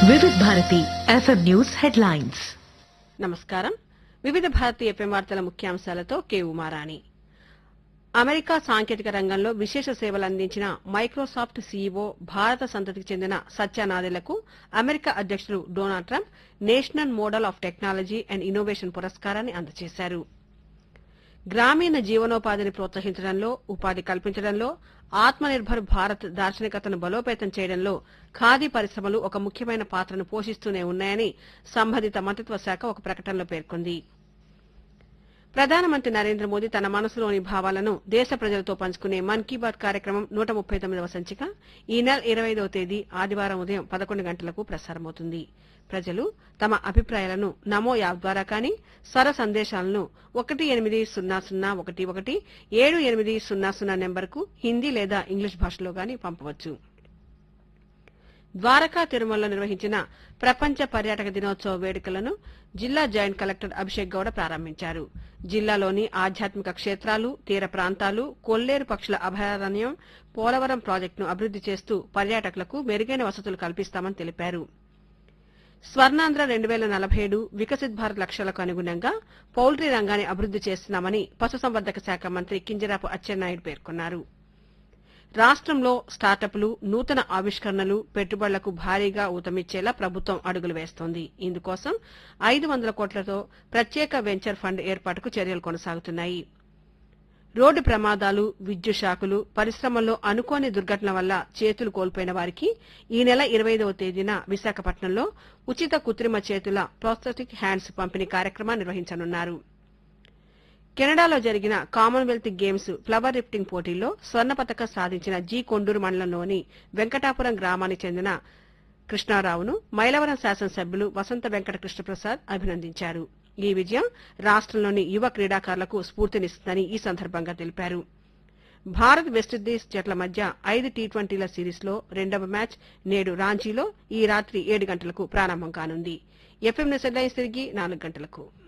వివిధ Bharati FM news headlines నమస్కారం వివిధ భారతీయ ఎఫ్ఎం వార్తల ముఖ్యాంశాలతో కె ఉమారాణి అమెరికా సాంకేతిక రంగంలో విశేష సేవలు అందించిన మైక్రోసాఫ్ట్ సీఈఓ భారత సంతతికి చెందిన సత్య నాదెళ్లకు అమెరికా అధ్యక్షులు Donald Trump national medal of technology and innovation పురస్కారాన్ని అందజేశారు గ్రామీణ జీవనోపాధిని ప్రోత్సహించడంలో ఉపాధి కల్పించడంలో ఆత్మనిర్భర్ భారత్ దార్శనికతను బలోపేతం చేయడంలో ఖాదీ పరిశ్రమలు ఒక ముఖ్యమైన పాత్రను పోషిస్తూనే ఉన్నాయని సంబంధిత మంత్రిత్వ శాఖ ఒక ప్రకటనలో పేర్కొంది ప్రధానమంత్రి నరేంద్ర మోదీ తన మనసులోని భావాలను దేశ ప్రజలతో పంచుకునే మన్ కీ బాత్ కార్యక్రమం నూట ముప్పై తొమ్మిదవ సంచిక ఈ నెల ఇరవై ఐదవ తేదీ ఆదివారం ఉదయం పదకొండు గంటలకు ప్రసారమవుతుంది ప్రజలు తమ అభిప్రాయాలను నమో యాప్ ద్వారా కానీ స్వర సందేశాలను ఒకటి ఎనిమిది సున్నా సున్నా ఒకటి ఒకటి ఏడు ఎనిమిది సున్నా సున్నా నెంబర్కు హిందీ లేదా ఇంగ్లీష్ భాషలో గాని పంపవచ్చు ద్వారకా తిరుమలలో నిర్వహించిన ప్రపంచ పర్యాటక దినోత్సవ వేడుకలను జిల్లా జాయింట్ కలెక్టర్ అభిషేక్ గౌడ ప్రారంభించారు జిల్లాలోని ఆధ్యాత్మిక క్షేత్రాలు తీర ప్రాంతాలు కొల్లేరు పక్షుల అభయారణ్యం పోలవరం ప్రాజెక్టును అభివృద్ది చేస్తూ పర్యాటకులకు మెరుగైన వసతులు కల్పిస్తామని తెలిపారు స్వర్ణాంధ్ర రెండు వేల నలభై ఏడు వికసిత్ భారత్ లక్ష్యాలకు అనుగుణంగా పౌల్ట్రీ రంగాన్ని అభివృద్ది చేస్తున్నామని పశుసంవర్ధక శాఖ మంత్రి కింజరాపు అచ్చెన్నాయుడు పేర్కొన్నారు రాష్ట్రంలో స్టార్టప్లు నూతన ఆవిష్కరణలు పెట్టుబడులకు భారీగా ఊతమిచ్చేలా ప్రభుత్వం అడుగులు వేస్తోంది ఇందుకోసం ఐదు వందల కోట్లతో ప్రత్యేక వెంచర్ ఫండ్ ఏర్పాటుకు చర్యలు కొనసాగుతున్నాయి రోడ్డు ప్రమాదాలు విద్యుత్ షాకులు పరిశ్రమల్లో అనుకోని దుర్ఘటనల వల్ల చేతులు కోల్పోయిన వారికి ఈ నెల ఇరవై ఐదవ తేదీన విశాఖపట్నంలో ఉచిత కృత్రిమ చేతుల ప్రోస్థెటిక్ హ్యాండ్స్ పంపిణీ కార్యక్రమాన్ని నిర్వహించనున్నారు కెనడాలో జరిగిన కామన్వెల్త్ గేమ్స్ ఫ్లవర్ లిఫ్టింగ్ పోటీల్లో స్వర్ణ పతకం సాధించిన జీ కొండూరు మండలంలోని వెంకటాపురం గ్రామానికి చెందిన కృష్ణారావును మైలవరం శాసనసభ్యులు వసంత వెంకట కృష్ణప్రసాద్ అభినందించారు ఈ విజయం రాష్ట్రంలోని యువ క్రీడాకారులకు స్ఫూర్తినిస్తుందని ఈ సందర్భంగా తెలిపారు భారత్ వెస్టిండీస్ జట్ల మధ్య ఐదు టీ ట్వంటీల సిరీస్లో రెండవ మ్యాచ్ నేడు రాంచీలో ఈ రాత్రి ఏడు గంటలకు ప్రారంభం కానుంది ఎఫ్ఎం న్యూస్ హెడ్లైన్స్ తిరిగి నాలుగు గంటలకు